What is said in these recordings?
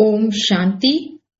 ஓம் சாந்தி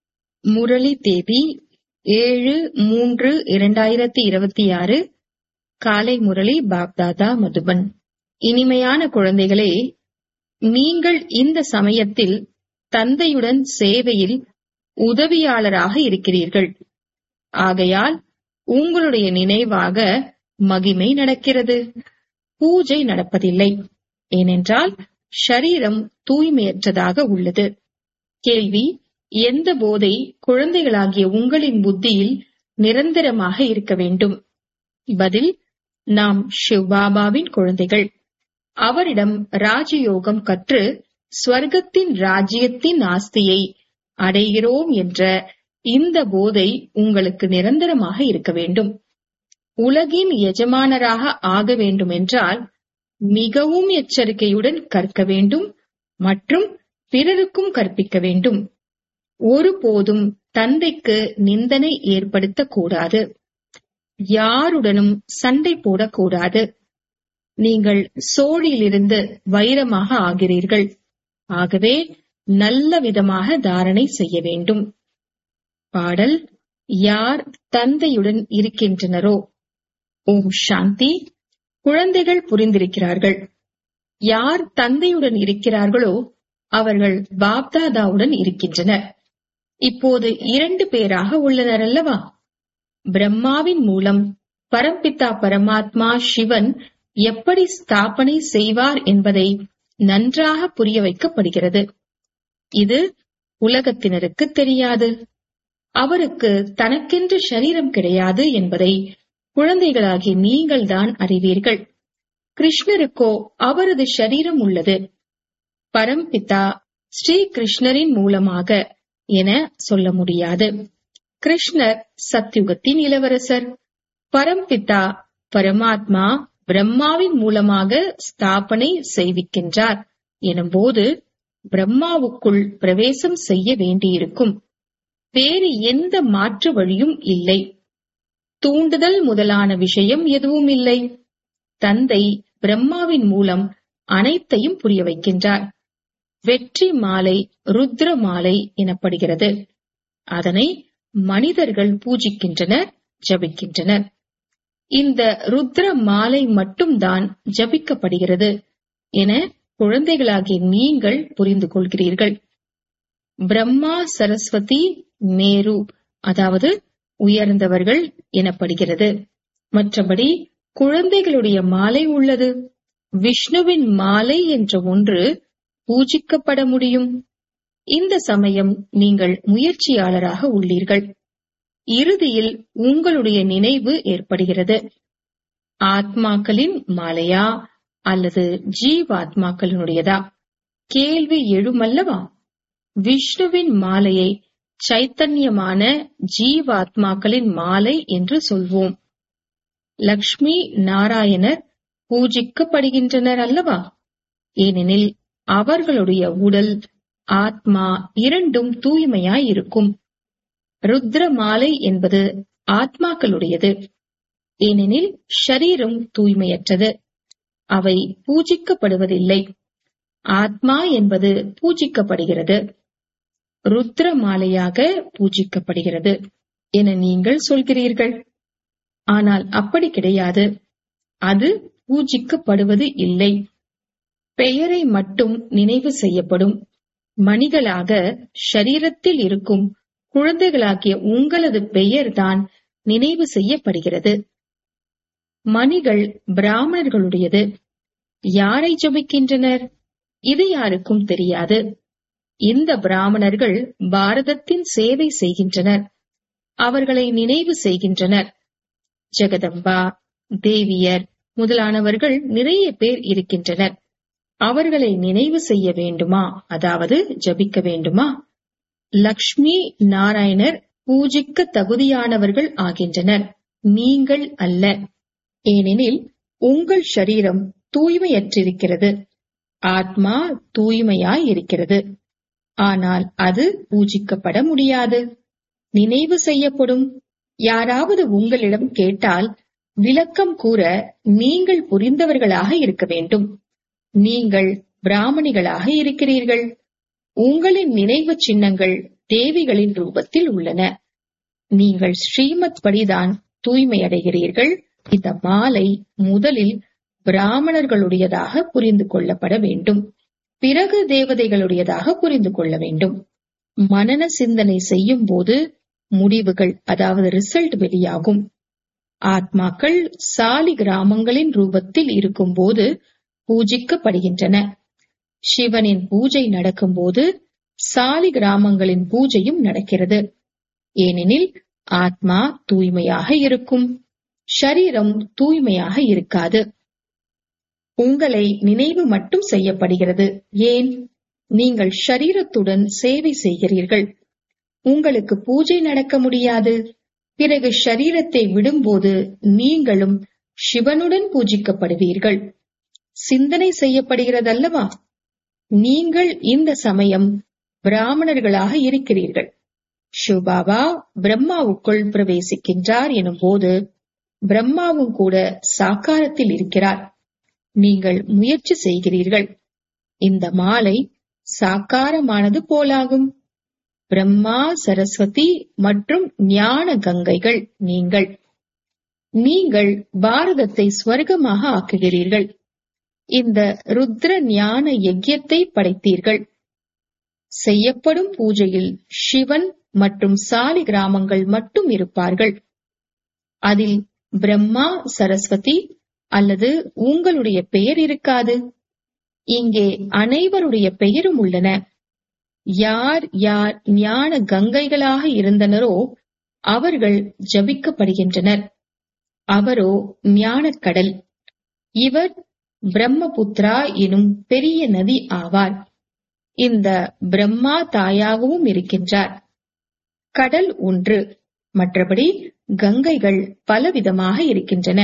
முரளி தேதி ஏழு மூன்று இரண்டாயிரத்தி இருபத்தி ஆறு காலை முரளி பாப்தாதா மதுபன் இனிமையான குழந்தைகளே நீங்கள் இந்த சமயத்தில் தந்தையுடன் சேவையில் உதவியாளராக இருக்கிறீர்கள் ஆகையால் உங்களுடைய நினைவாக மகிமை நடக்கிறது பூஜை நடப்பதில்லை ஏனென்றால் ஷரீரம் தூய்மையற்றதாக உள்ளது கேள்வி எந்த போதை குழந்தைகளாகிய உங்களின் புத்தியில் நிரந்தரமாக இருக்க வேண்டும் பதில் நாம் சிவ்பாபாவின் குழந்தைகள் அவரிடம் ராஜயோகம் கற்று ஸ்வர்க்கத்தின் ராஜ்யத்தின் ஆஸ்தியை அடைகிறோம் என்ற இந்த போதை உங்களுக்கு நிரந்தரமாக இருக்க வேண்டும் உலகின் எஜமானராக ஆக வேண்டும் என்றால் மிகவும் எச்சரிக்கையுடன் கற்க வேண்டும் மற்றும் பிறருக்கும் கற்பிக்க வேண்டும் ஒருபோதும் தந்தைக்கு நிந்தனை ஏற்படுத்தக்கூடாது யாருடனும் சண்டை போடக்கூடாது நீங்கள் சோழியிலிருந்து வைரமாக ஆகிறீர்கள் ஆகவே நல்ல விதமாக தாரணை செய்ய வேண்டும் பாடல் யார் தந்தையுடன் இருக்கின்றனரோ ஓம் சாந்தி குழந்தைகள் புரிந்திருக்கிறார்கள் யார் தந்தையுடன் இருக்கிறார்களோ அவர்கள் பாப்தாதாவுடன் இருக்கின்றனர் இப்போது இரண்டு பேராக உள்ளனர் அல்லவா பிரம்மாவின் மூலம் பரம்பிதா பரமாத்மா சிவன் எப்படி ஸ்தாபனை செய்வார் என்பதை நன்றாக புரிய வைக்கப்படுகிறது இது உலகத்தினருக்கு தெரியாது அவருக்கு தனக்கென்று சரீரம் கிடையாது என்பதை குழந்தைகளாகி நீங்கள்தான் அறிவீர்கள் கிருஷ்ணருக்கோ அவரது சரீரம் உள்ளது பரம்பிதா ஸ்ரீ கிருஷ்ணரின் மூலமாக என சொல்ல முடியாது கிருஷ்ணர் சத்யுகத்தின் இளவரசர் பரம்பிதா பரமாத்மா பிரம்மாவின் மூலமாக ஸ்தாபனை செய்விக்கின்றார் எனும்போது பிரம்மாவுக்குள் பிரவேசம் செய்ய வேண்டியிருக்கும் வேறு எந்த மாற்று வழியும் இல்லை தூண்டுதல் முதலான விஷயம் எதுவும் இல்லை தந்தை பிரம்மாவின் மூலம் அனைத்தையும் புரிய வைக்கின்றார் வெற்றி மாலை ருத்ர மாலை எனப்படுகிறது அதனை மனிதர்கள் பூஜிக்கின்றனர் ஜபிக்கின்றனர் இந்த ருத்ர மாலை மட்டும்தான் ஜபிக்கப்படுகிறது என குழந்தைகளாகிய நீங்கள் புரிந்து கொள்கிறீர்கள் பிரம்மா சரஸ்வதி மேரு அதாவது உயர்ந்தவர்கள் எனப்படுகிறது மற்றபடி குழந்தைகளுடைய மாலை உள்ளது விஷ்ணுவின் மாலை என்ற ஒன்று பூஜிக்கப்பட முடியும் இந்த சமயம் நீங்கள் முயற்சியாளராக உள்ளீர்கள் இறுதியில் உங்களுடைய நினைவு ஏற்படுகிறது ஆத்மாக்களின் மாலையா அல்லது ஜீவாத்மாக்களினுடையதா கேள்வி எழுமல்லவா விஷ்ணுவின் மாலையை சைத்தன்யமான ஜீவாத்மாக்களின் மாலை என்று சொல்வோம் லக்ஷ்மி நாராயணர் பூஜிக்கப்படுகின்றனர் அல்லவா ஏனெனில் அவர்களுடைய உடல் ஆத்மா இரண்டும் தூய்மையாய் இருக்கும் ருத்ர மாலை என்பது ஆத்மாக்களுடையது ஏனெனில் ஷரீரம் தூய்மையற்றது அவை பூஜிக்கப்படுவதில்லை ஆத்மா என்பது பூஜிக்கப்படுகிறது ருத்ர மாலையாக பூஜிக்கப்படுகிறது என நீங்கள் சொல்கிறீர்கள் ஆனால் அப்படி கிடையாது அது பூஜிக்கப்படுவது இல்லை பெயரை மட்டும் நினைவு செய்யப்படும் மணிகளாக ஷரீரத்தில் இருக்கும் குழந்தைகளாகிய உங்களது பெயர்தான் நினைவு செய்யப்படுகிறது மணிகள் பிராமணர்களுடையது யாரை ஜபிக்கின்றனர் இது யாருக்கும் தெரியாது இந்த பிராமணர்கள் பாரதத்தின் சேவை செய்கின்றனர் அவர்களை நினைவு செய்கின்றனர் ஜெகதம்பா தேவியர் முதலானவர்கள் நிறைய பேர் இருக்கின்றனர் அவர்களை நினைவு செய்ய வேண்டுமா அதாவது ஜபிக்க வேண்டுமா லக்ஷ்மி நாராயணர் பூஜிக்க தகுதியானவர்கள் ஆகின்றனர் நீங்கள் அல்ல ஏனெனில் உங்கள் சரீரம் தூய்மையற்றிருக்கிறது ஆத்மா தூய்மையாய் இருக்கிறது ஆனால் அது பூஜிக்கப்பட முடியாது நினைவு செய்யப்படும் யாராவது உங்களிடம் கேட்டால் விளக்கம் கூற நீங்கள் புரிந்தவர்களாக இருக்க வேண்டும் நீங்கள் பிராமணிகளாக இருக்கிறீர்கள் உங்களின் நினைவு சின்னங்கள் தேவிகளின் ரூபத்தில் உள்ளன நீங்கள் ஸ்ரீமத் படிதான் தூய்மையடைகிறீர்கள் இந்த மாலை முதலில் பிராமணர்களுடையதாக புரிந்து கொள்ளப்பட வேண்டும் பிறகு தேவதைகளுடையதாக புரிந்து கொள்ள வேண்டும் மனன சிந்தனை செய்யும் போது முடிவுகள் அதாவது ரிசல்ட் வெளியாகும் ஆத்மாக்கள் சாலி கிராமங்களின் ரூபத்தில் இருக்கும்போது பூஜிக்கப்படுகின்றன சிவனின் பூஜை நடக்கும்போது சாலி கிராமங்களின் பூஜையும் நடக்கிறது ஏனெனில் ஆத்மா தூய்மையாக இருக்கும் ஷரீரம் தூய்மையாக இருக்காது உங்களை நினைவு மட்டும் செய்யப்படுகிறது ஏன் நீங்கள் ஷரீரத்துடன் சேவை செய்கிறீர்கள் உங்களுக்கு பூஜை நடக்க முடியாது பிறகு ஷரீரத்தை விடும்போது நீங்களும் சிவனுடன் பூஜிக்கப்படுவீர்கள் சிந்தனை செய்யப்படுகிறதல்லவா நீங்கள் இந்த சமயம் பிராமணர்களாக இருக்கிறீர்கள் சிவபாபா பிரம்மாவுக்குள் பிரவேசிக்கின்றார் எனும் போது பிரம்மாவும் கூட சாக்காரத்தில் இருக்கிறார் நீங்கள் முயற்சி செய்கிறீர்கள் இந்த மாலை சாக்காரமானது போலாகும் பிரம்மா சரஸ்வதி மற்றும் ஞான கங்கைகள் நீங்கள் நீங்கள் பாரதத்தை ஸ்வர்க்கமாக ஆக்குகிறீர்கள் இந்த ருத்ர ஞான யஜ்யத்தை படைத்தீர்கள் செய்யப்படும் பூஜையில் சிவன் மற்றும் சாலி கிராமங்கள் மட்டும் இருப்பார்கள் அதில் பிரம்மா சரஸ்வதி அல்லது உங்களுடைய பெயர் இருக்காது இங்கே அனைவருடைய பெயரும் உள்ளன யார் யார் ஞான கங்கைகளாக இருந்தனரோ அவர்கள் ஜபிக்கப்படுகின்றனர் அவரோ ஞானக்கடல் இவர் பிரம்மபுத்ரா எனும் பெரிய நதி ஆவார் இந்த பிரம்மா தாயாகவும் இருக்கின்றார் கடல் ஒன்று மற்றபடி கங்கைகள் பலவிதமாக இருக்கின்றன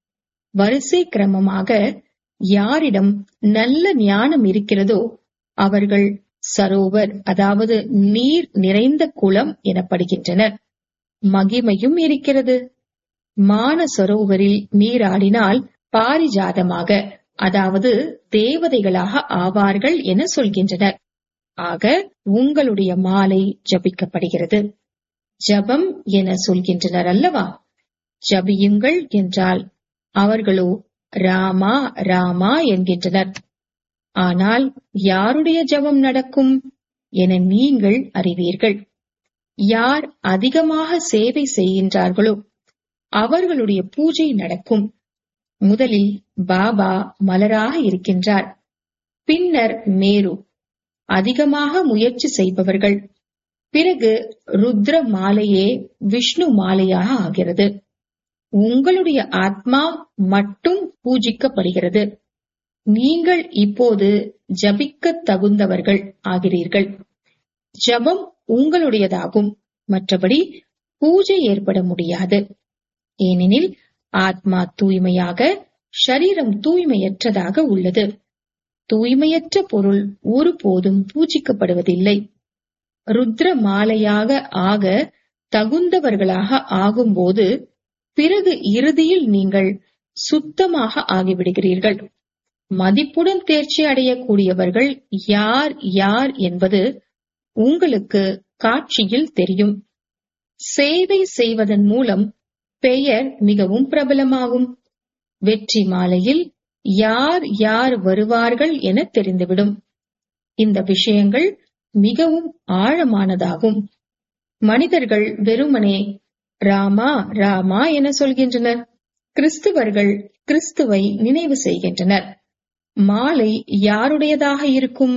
வரிசை கிரமமாக யாரிடம் நல்ல ஞானம் இருக்கிறதோ அவர்கள் சரோவர் அதாவது நீர் நிறைந்த குளம் எனப்படுகின்றனர் மகிமையும் இருக்கிறது மான சரோவரில் நீராடினால் பாரிஜாதமாக அதாவது தேவதைகளாக ஆவார்கள் என சொல்கின்றனர் ஆக உங்களுடைய மாலை ஜபிக்கப்படுகிறது ஜபம் என சொல்கின்றனர் அல்லவா ஜபியுங்கள் என்றால் அவர்களோ ராமா ராமா என்கின்றனர் ஆனால் யாருடைய ஜபம் நடக்கும் என நீங்கள் அறிவீர்கள் யார் அதிகமாக சேவை செய்கின்றார்களோ அவர்களுடைய பூஜை நடக்கும் முதலில் பாபா மலராக இருக்கின்றார் பின்னர் மேரு அதிகமாக முயற்சி செய்பவர்கள் பிறகு ருத்ர மாலையே விஷ்ணு மாலையாக ஆகிறது உங்களுடைய ஆத்மா மட்டும் பூஜிக்கப்படுகிறது நீங்கள் இப்போது ஜபிக்க தகுந்தவர்கள் ஆகிறீர்கள் ஜபம் உங்களுடையதாகும் மற்றபடி பூஜை ஏற்பட முடியாது ஏனெனில் ஆத்மா தூய்மையாக ஷரீரம் தூய்மையற்றதாக உள்ளது தூய்மையற்ற பொருள் ஒருபோதும் பூஜிக்கப்படுவதில்லை ருத்ர மாலையாக ஆக தகுந்தவர்களாக ஆகும்போது பிறகு இறுதியில் நீங்கள் சுத்தமாக ஆகிவிடுகிறீர்கள் மதிப்புடன் தேர்ச்சி அடையக்கூடியவர்கள் யார் யார் என்பது உங்களுக்கு காட்சியில் தெரியும் சேவை செய்வதன் மூலம் பெயர் மிகவும் பிரபலமாகும் வெற்றி மாலையில் யார் யார் வருவார்கள் என தெரிந்துவிடும் இந்த விஷயங்கள் மிகவும் ஆழமானதாகும் மனிதர்கள் வெறுமனே ராமா ராமா என சொல்கின்றனர் கிறிஸ்துவர்கள் கிறிஸ்துவை நினைவு செய்கின்றனர் மாலை யாருடையதாக இருக்கும்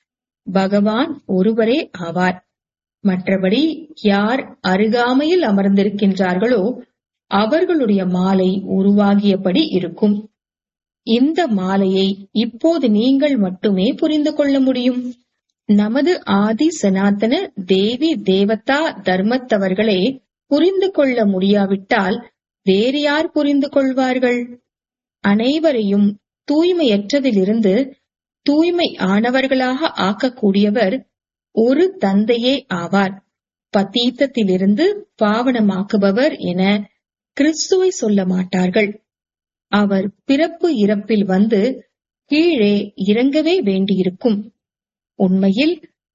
பகவான் ஒருவரே ஆவார் மற்றபடி யார் அருகாமையில் அமர்ந்திருக்கின்றார்களோ அவர்களுடைய மாலை உருவாகியபடி இருக்கும் இந்த மாலையை இப்போது நீங்கள் மட்டுமே புரிந்து கொள்ள முடியும் நமது ஆதி சனாதன தேவி தேவதா தர்மத்தவர்களே புரிந்து கொள்ள முடியாவிட்டால் வேறு யார் புரிந்து கொள்வார்கள் அனைவரையும் தூய்மையற்றதிலிருந்து தூய்மை ஆனவர்களாக ஆக்கக்கூடியவர் ஒரு தந்தையே ஆவார் பத்தீத்தத்திலிருந்து பாவனமாக்குபவர் என கிறிஸ்துவை சொல்ல மாட்டார்கள் அவர் பிறப்பு இறப்பில் வந்து கீழே இறங்கவே வேண்டியிருக்கும் உண்மையில்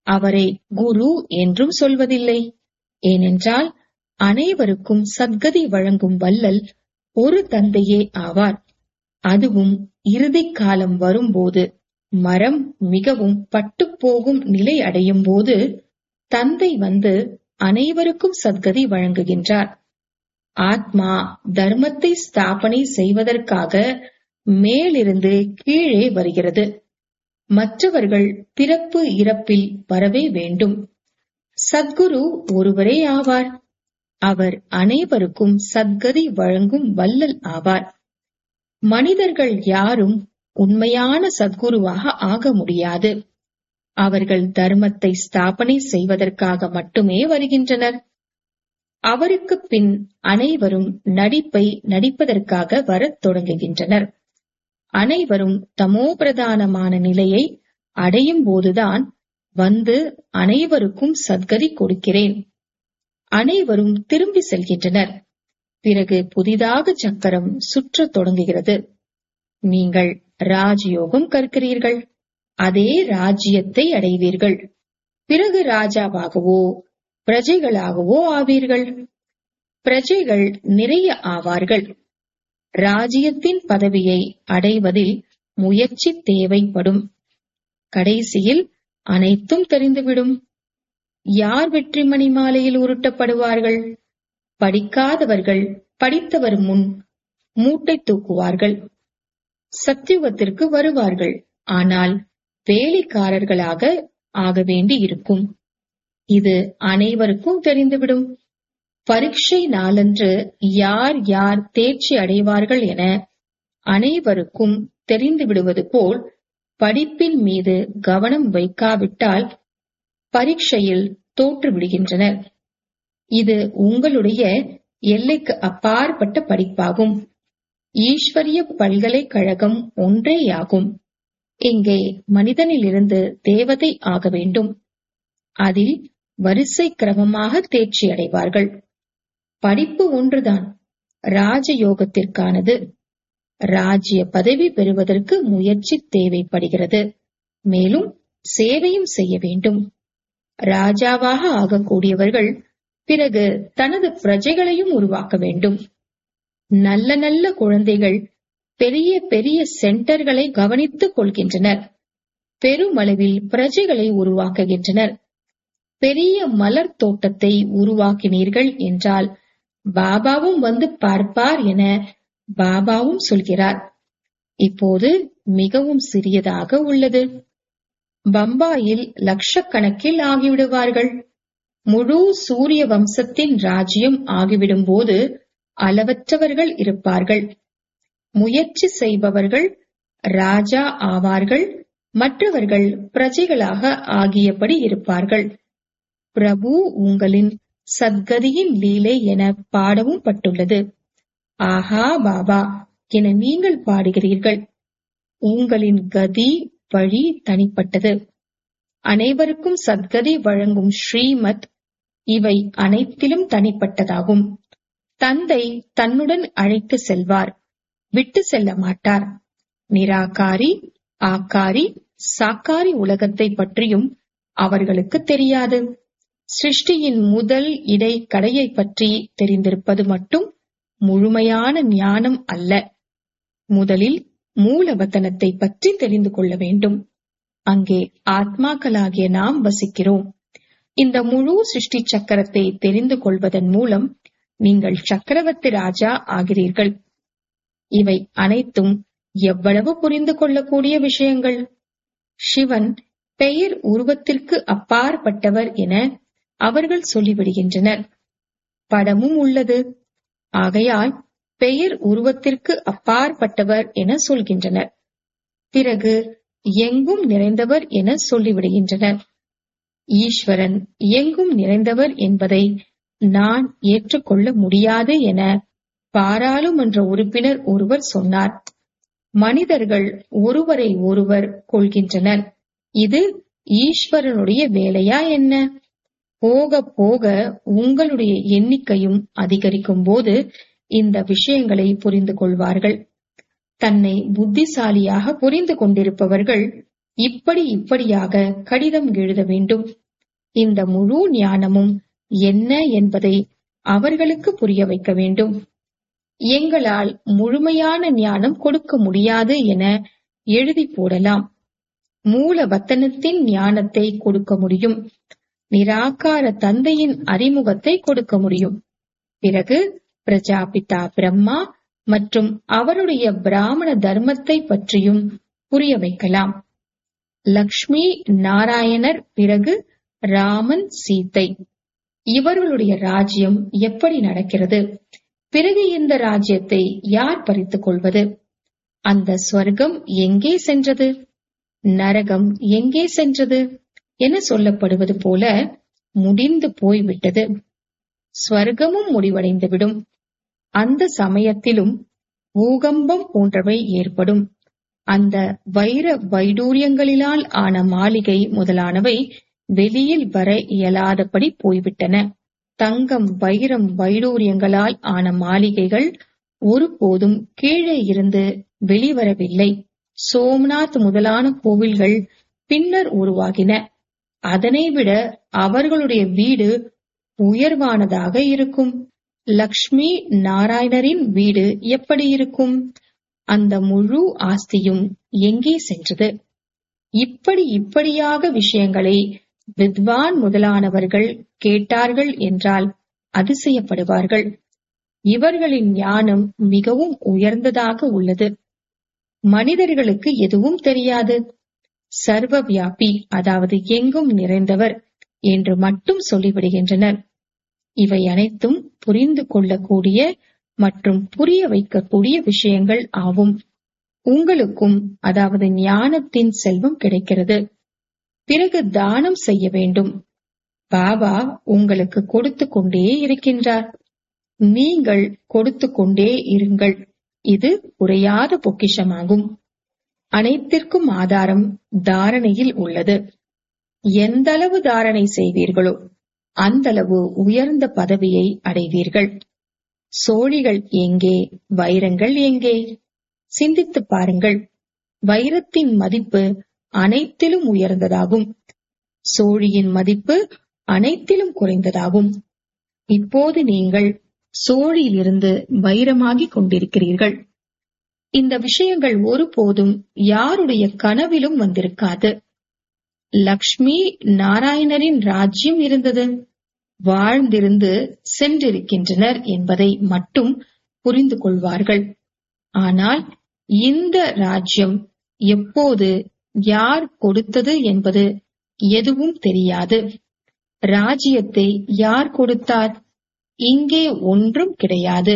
அவரை குரு என்றும் சொல்வதில்லை ஏனென்றால் அனைவருக்கும் சத்கதி வழங்கும் வல்லல் ஒரு தந்தையே ஆவார் அதுவும் இறுதி காலம் வரும்போது மரம் மிகவும் பட்டுப்போகும் நிலை அடையும் போது தந்தை வந்து அனைவருக்கும் சத்கதி வழங்குகின்றார் ஆத்மா தர்மத்தை ஸ்தாபனை செய்வதற்காக மேலிருந்து கீழே வருகிறது மற்றவர்கள் பிறப்பு இறப்பில் வரவே வேண்டும் சத்குரு ஒருவரே ஆவார் அவர் அனைவருக்கும் சத்கதி வழங்கும் வல்லல் ஆவார் மனிதர்கள் யாரும் உண்மையான சத்குருவாக ஆக முடியாது அவர்கள் தர்மத்தை ஸ்தாபனை செய்வதற்காக மட்டுமே வருகின்றனர் அவருக்கு பின் அனைவரும் நடிப்பை நடிப்பதற்காக வரத் தொடங்குகின்றனர் அனைவரும் தமோபிரதானமான நிலையை அடையும் போதுதான் வந்து அனைவருக்கும் சத்கதி கொடுக்கிறேன் அனைவரும் திரும்பி செல்கின்றனர் பிறகு புதிதாக சக்கரம் சுற்றத் தொடங்குகிறது நீங்கள் ராஜயோகம் கற்கிறீர்கள் அதே ராஜ்யத்தை அடைவீர்கள் பிறகு ராஜாவாகவோ பிரஜைகளாகவோ ஆவீர்கள் பிரஜைகள் நிறைய ஆவார்கள் ராஜ்யத்தின் பதவியை அடைவதில் முயற்சி தேவைப்படும் கடைசியில் அனைத்தும் தெரிந்துவிடும் யார் வெற்றி மணி மாலையில் உருட்டப்படுவார்கள் படிக்காதவர்கள் படித்தவர் முன் மூட்டை தூக்குவார்கள் சத்தியுகத்திற்கு வருவார்கள் ஆனால் வேலைக்காரர்களாக ஆக வேண்டி இருக்கும் இது அனைவருக்கும் தெரிந்துவிடும் பரீட்சை நாளன்று யார் யார் தேர்ச்சி அடைவார்கள் என அனைவருக்கும் தெரிந்து விடுவது போல் படிப்பின் மீது கவனம் வைக்காவிட்டால் பரீட்சையில் தோற்று விடுகின்றனர் இது உங்களுடைய எல்லைக்கு அப்பாற்பட்ட படிப்பாகும் ஈஸ்வரிய பல்கலைக்கழகம் ஒன்றேயாகும் இங்கே மனிதனிலிருந்து தேவதை ஆக வேண்டும் அதில் வரிசை கிரமமாக தேர்ச்சி அடைவார்கள் படிப்பு ஒன்றுதான் ராஜயோகத்திற்கானது ராஜ்ய பதவி பெறுவதற்கு முயற்சி தேவைப்படுகிறது மேலும் சேவையும் செய்ய வேண்டும் ராஜாவாக ஆகக்கூடியவர்கள் பிறகு தனது பிரஜைகளையும் உருவாக்க வேண்டும் நல்ல நல்ல குழந்தைகள் பெரிய பெரிய சென்டர்களை கவனித்துக் கொள்கின்றனர் பெருமளவில் பிரஜைகளை உருவாக்குகின்றனர் பெரிய மலர் தோட்டத்தை உருவாக்கினீர்கள் என்றால் பாபாவும் வந்து பார்ப்பார் என பாபாவும் சொல்கிறார் இப்போது மிகவும் சிறியதாக உள்ளது பம்பாயில் லட்சக்கணக்கில் ஆகிவிடுவார்கள் முழு சூரிய வம்சத்தின் ராஜ்யம் ஆகிவிடும் போது அளவற்றவர்கள் இருப்பார்கள் முயற்சி செய்பவர்கள் ராஜா ஆவார்கள் மற்றவர்கள் பிரஜைகளாக ஆகியபடி இருப்பார்கள் பிரபு உங்களின் சத்கதியின் லீலை என பாடவும் பட்டுள்ளது ஆஹா பாபா என நீங்கள் பாடுகிறீர்கள் உங்களின் கதி வழி தனிப்பட்டது அனைவருக்கும் சத்கதி வழங்கும் ஸ்ரீமத் இவை அனைத்திலும் தனிப்பட்டதாகும் தந்தை தன்னுடன் அழைத்து செல்வார் விட்டு செல்ல மாட்டார் நிராகாரி ஆக்காரி சாக்காரி உலகத்தை பற்றியும் அவர்களுக்கு தெரியாது சிருஷ்டியின் முதல் இடை கடையை பற்றி தெரிந்திருப்பது மட்டும் முழுமையான ஞானம் அல்ல முதலில் மூலவத்தனத்தை பற்றி தெரிந்து கொள்ள வேண்டும் அங்கே ஆத்மாக்களாகிய நாம் வசிக்கிறோம் இந்த முழு சிருஷ்டி சக்கரத்தை தெரிந்து கொள்வதன் மூலம் நீங்கள் சக்கரவர்த்தி ராஜா ஆகிறீர்கள் இவை அனைத்தும் எவ்வளவு புரிந்து கொள்ளக்கூடிய விஷயங்கள் சிவன் பெயர் உருவத்திற்கு அப்பாற்பட்டவர் என அவர்கள் சொல்லிவிடுகின்றனர் படமும் உள்ளது ஆகையால் பெயர் உருவத்திற்கு அப்பாற்பட்டவர் என சொல்கின்றனர் பிறகு எங்கும் நிறைந்தவர் என சொல்லிவிடுகின்றனர் ஈஸ்வரன் எங்கும் நிறைந்தவர் என்பதை நான் ஏற்றுக்கொள்ள முடியாது என பாராளுமன்ற உறுப்பினர் ஒருவர் சொன்னார் மனிதர்கள் ஒருவரை ஒருவர் கொள்கின்றனர் இது ஈஸ்வரனுடைய வேலையா என்ன போக போக உங்களுடைய எண்ணிக்கையும் அதிகரிக்கும் போது இந்த விஷயங்களை புரிந்து கொள்வார்கள் தன்னை புத்திசாலியாக புரிந்து கொண்டிருப்பவர்கள் இப்படி இப்படியாக கடிதம் எழுத வேண்டும் இந்த முழு ஞானமும் என்ன என்பதை அவர்களுக்கு புரிய வைக்க வேண்டும் எங்களால் முழுமையான ஞானம் கொடுக்க முடியாது என எழுதி போடலாம் மூலவத்தனத்தின் ஞானத்தை கொடுக்க முடியும் நிராகார தந்தையின் அறிமுகத்தை கொடுக்க முடியும் பிறகு பிரஜாபிதா பிரம்மா மற்றும் அவருடைய பிராமண தர்மத்தை பற்றியும் புரிய வைக்கலாம் லக்ஷ்மி நாராயணர் பிறகு ராமன் சீத்தை இவர்களுடைய ராஜ்யம் எப்படி நடக்கிறது பிறகு இந்த ராஜ்யத்தை யார் பறித்துக் கொள்வது அந்த ஸ்வர்க்கம் எங்கே சென்றது நரகம் எங்கே சென்றது என சொல்லப்படுவது போல முடிந்து போய்விட்டது ஸ்வர்க்கமும் முடிவடைந்துவிடும் அந்த சமயத்திலும் பூகம்பம் போன்றவை ஏற்படும் அந்த வைர வைடூரியங்களினால் ஆன மாளிகை முதலானவை வெளியில் வர இயலாதபடி போய்விட்டன தங்கம் வைரம் வைடூரியங்களால் ஆன மாளிகைகள் ஒருபோதும் கீழே இருந்து வெளிவரவில்லை சோம்நாத் முதலான கோவில்கள் பின்னர் உருவாகின அதனை விட அவர்களுடைய வீடு உயர்வானதாக இருக்கும் லக்ஷ்மி நாராயணரின் வீடு எப்படி இருக்கும் அந்த முழு ஆஸ்தியும் எங்கே சென்றது இப்படி இப்படியாக விஷயங்களை வித்வான் முதலானவர்கள் கேட்டார்கள் என்றால் அதிசயப்படுவார்கள் இவர்களின் ஞானம் மிகவும் உயர்ந்ததாக உள்ளது மனிதர்களுக்கு எதுவும் தெரியாது சர்வ வியாபி அதாவது எங்கும் நிறைந்தவர் என்று மட்டும் சொல்லிவிடுகின்றனர் இவை அனைத்தும் புரிந்து கொள்ளக்கூடிய மற்றும் புரிய வைக்கக்கூடிய விஷயங்கள் ஆகும் உங்களுக்கும் அதாவது ஞானத்தின் செல்வம் கிடைக்கிறது பிறகு தானம் செய்ய வேண்டும் பாபா உங்களுக்கு கொடுத்து கொண்டே இருக்கின்றார் நீங்கள் கொடுத்து கொண்டே இருங்கள் இது குறையாத பொக்கிஷமாகும் அனைத்திற்கும் ஆதாரம் தாரணையில் உள்ளது எந்தளவு தாரணை செய்வீர்களோ அந்தளவு உயர்ந்த பதவியை அடைவீர்கள் சோழிகள் எங்கே வைரங்கள் எங்கே சிந்தித்துப் பாருங்கள் வைரத்தின் மதிப்பு அனைத்திலும் உயர்ந்ததாகும் சோழியின் மதிப்பு அனைத்திலும் குறைந்ததாகும் இப்போது நீங்கள் சோழியிலிருந்து வைரமாகிக் கொண்டிருக்கிறீர்கள் இந்த விஷயங்கள் ஒருபோதும் யாருடைய கனவிலும் வந்திருக்காது லக்ஷ்மி நாராயணரின் ராஜ்யம் இருந்தது வாழ்ந்திருந்து சென்றிருக்கின்றனர் என்பதை மட்டும் புரிந்து கொள்வார்கள் ஆனால் இந்த ராஜ்யம் எப்போது யார் கொடுத்தது என்பது எதுவும் தெரியாது ராஜ்யத்தை யார் கொடுத்தார் இங்கே ஒன்றும் கிடையாது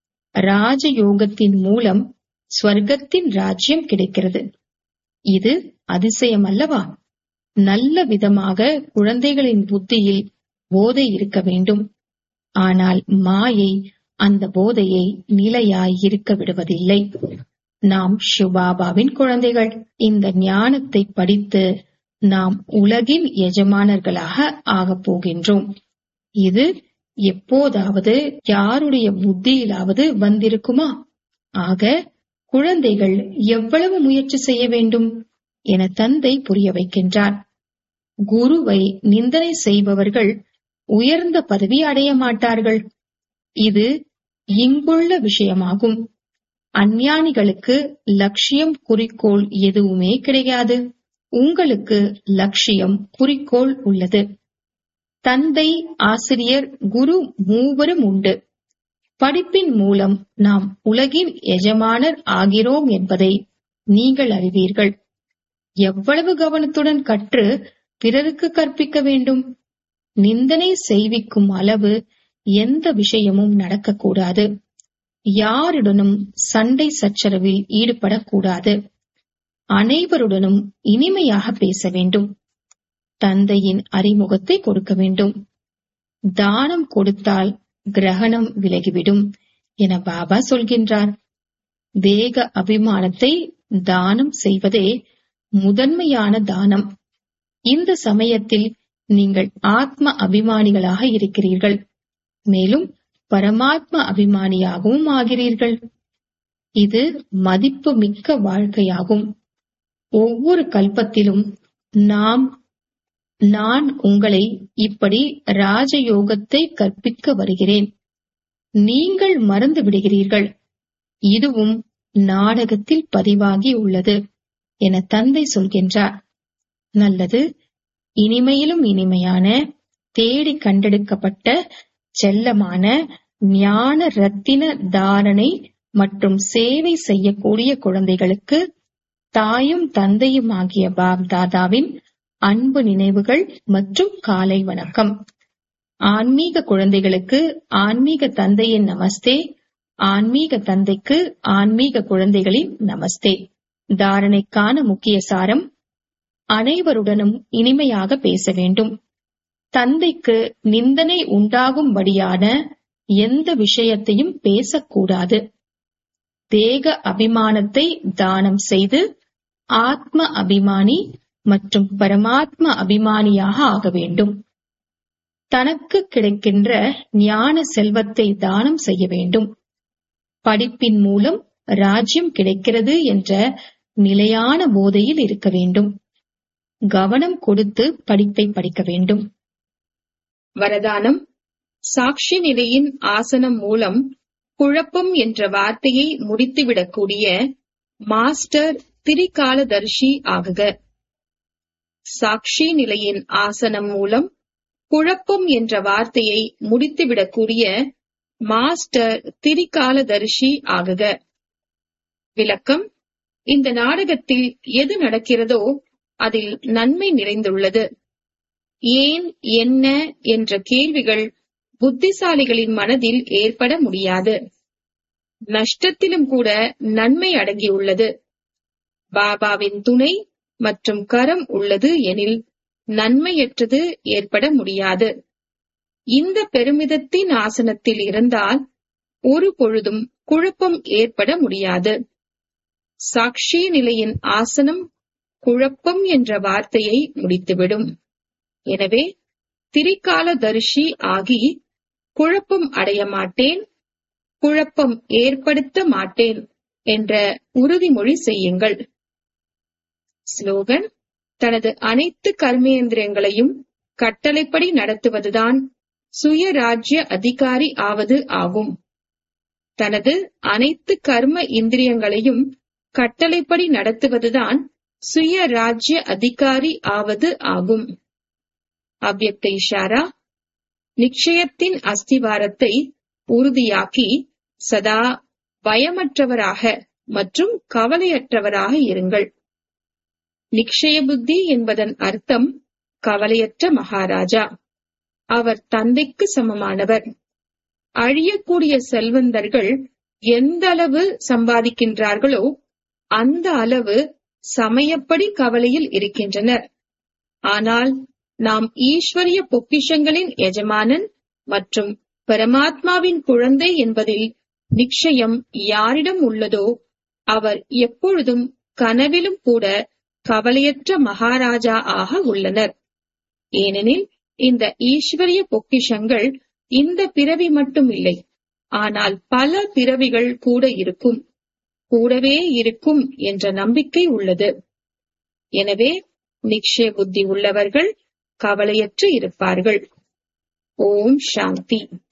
ராஜயோகத்தின் மூலம் ஸ்வர்க்கத்தின் ராஜ்யம் கிடைக்கிறது இது அதிசயம் அல்லவா நல்ல விதமாக குழந்தைகளின் புத்தியில் போதை இருக்க வேண்டும் ஆனால் மாயை அந்த போதையை நிலையாய் இருக்க விடுவதில்லை நாம் ஷிவபாபாவின் குழந்தைகள் இந்த ஞானத்தை படித்து நாம் உலகின் எஜமானர்களாக ஆகப் போகின்றோம் இது எப்போதாவது யாருடைய புத்தியிலாவது வந்திருக்குமா ஆக குழந்தைகள் எவ்வளவு முயற்சி செய்ய வேண்டும் என தந்தை புரிய வைக்கின்றார் குருவை நிந்தனை செய்பவர்கள் உயர்ந்த பதவி அடைய மாட்டார்கள் இது இங்குள்ள விஷயமாகும் அஞ்ஞானிகளுக்கு லட்சியம் குறிக்கோள் எதுவுமே கிடையாது உங்களுக்கு லட்சியம் குறிக்கோள் உள்ளது தந்தை ஆசிரியர் குரு மூவரும் உண்டு படிப்பின் மூலம் நாம் உலகின் எஜமானர் ஆகிறோம் என்பதை நீங்கள் அறிவீர்கள் எவ்வளவு கவனத்துடன் கற்று பிறருக்கு கற்பிக்க வேண்டும் நிந்தனை செய்விக்கும் அளவு எந்த விஷயமும் நடக்கக்கூடாது யாருடனும் சண்டை சச்சரவில் ஈடுபடக்கூடாது அனைவருடனும் இனிமையாக பேச வேண்டும் தந்தையின் அறிமுகத்தை கொடுக்க வேண்டும் தானம் கொடுத்தால் கிரகணம் விலகிவிடும் என பாபா சொல்கின்றார் தேக அபிமானத்தை தானம் செய்வதே முதன்மையான தானம் இந்த சமயத்தில் நீங்கள் ஆத்ம அபிமானிகளாக இருக்கிறீர்கள் மேலும் பரமாத்ம அபிமானியாகவும் ஆகிறீர்கள் இது மதிப்பு மிக்க வாழ்க்கையாகும் ஒவ்வொரு கல்பத்திலும் நாம் நான் உங்களை இப்படி ராஜயோகத்தை கற்பிக்க வருகிறேன் நீங்கள் மறந்து விடுகிறீர்கள் இதுவும் நாடகத்தில் பதிவாகி உள்ளது என தந்தை சொல்கின்றார் நல்லது இனிமையிலும் இனிமையான தேடி கண்டெடுக்கப்பட்ட செல்லமான ஞான ரத்தின தாரணை மற்றும் சேவை செய்யக்கூடிய குழந்தைகளுக்கு தாயும் தந்தையும் ஆகிய பாப் தாதாவின் அன்பு நினைவுகள் மற்றும் காலை வணக்கம் ஆன்மீக குழந்தைகளுக்கு ஆன்மீக தந்தையின் நமஸ்தே ஆன்மீக தந்தைக்கு ஆன்மீக குழந்தைகளின் நமஸ்தே தாரணைக்கான முக்கிய சாரம் அனைவருடனும் இனிமையாக பேச வேண்டும் தந்தைக்கு நிந்தனை உண்டாகும்படியான எந்த விஷயத்தையும் பேசக்கூடாது தேக அபிமானத்தை தானம் செய்து ஆத்ம அபிமானி மற்றும் பரமாத்ம அபிமானியாக ஆக வேண்டும் தனக்கு கிடைக்கின்ற ஞான செல்வத்தை தானம் செய்ய வேண்டும் படிப்பின் மூலம் ராஜ்யம் கிடைக்கிறது என்ற நிலையான போதையில் இருக்க வேண்டும் கவனம் கொடுத்து படிப்பை படிக்க வேண்டும் வரதானம் சாட்சி நிலையின் ஆசனம் மூலம் குழப்பம் என்ற வார்த்தையை முடித்துவிடக்கூடிய மாஸ்டர் திரிகாலதர்ஷி ஆகுக சாட்சி நிலையின் ஆசனம் மூலம் குழப்பம் என்ற வார்த்தையை முடித்துவிடக்கூடிய மாஸ்டர் திரிகாலதர்ஷி ஆகுக விளக்கம் இந்த நாடகத்தில் எது நடக்கிறதோ அதில் நன்மை நிறைந்துள்ளது ஏன் என்ன என்ற கேள்விகள் புத்திசாலிகளின் மனதில் ஏற்பட முடியாது நஷ்டத்திலும் கூட நன்மை அடங்கியுள்ளது பாபாவின் துணை மற்றும் கரம் உள்ளது எனில் நன்மையற்றது ஏற்பட முடியாது இந்த பெருமிதத்தின் ஆசனத்தில் இருந்தால் ஒரு பொழுதும் குழப்பம் ஏற்பட முடியாது சாட்சி நிலையின் ஆசனம் குழப்பம் என்ற வார்த்தையை முடித்துவிடும் எனவே திரிகாலதரிசி ஆகி குழப்பம் அடைய மாட்டேன் குழப்பம் ஏற்படுத்த மாட்டேன் என்ற உறுதிமொழி செய்யுங்கள் ஸ்லோகன் தனது அனைத்து கர்மேந்திரியங்களையும் கட்டளைப்படி நடத்துவதுதான் சுயராஜ்ய அதிகாரி ஆவது ஆகும் தனது அனைத்து கர்ம இந்திரியங்களையும் கட்டளைப்படி நடத்துவதுதான் சுயராஜ்ய அதிகாரி ஆவது ஆகும் அவ்யக்த இஷாரா நிச்சயத்தின் அஸ்திவாரத்தை உறுதியாக்கி சதா பயமற்றவராக மற்றும் கவலையற்றவராக இருங்கள் நிக்ஷய புத்தி என்பதன் அர்த்தம் கவலையற்ற மகாராஜா அவர் தந்தைக்கு சமமானவர் அழியக்கூடிய செல்வந்தர்கள் எந்த அளவு சம்பாதிக்கின்றார்களோ அந்த அளவு சமயப்படி கவலையில் இருக்கின்றனர் ஆனால் நாம் ஈஸ்வரிய பொக்கிஷங்களின் எஜமானன் மற்றும் பரமாத்மாவின் குழந்தை என்பதில் நிச்சயம் யாரிடம் உள்ளதோ அவர் எப்பொழுதும் கனவிலும் கூட கவலையற்ற மகாராஜா ஆக உள்ளனர் ஏனெனில் இந்த ஈஸ்வரிய பொக்கிஷங்கள் இந்த பிறவி மட்டும் இல்லை ஆனால் பல பிறவிகள் கூட இருக்கும் கூடவே இருக்கும் என்ற நம்பிக்கை உள்ளது எனவே நிச்சய புத்தி உள்ளவர்கள் கவலையற்று இருப்பார்கள் ஓம் சாந்தி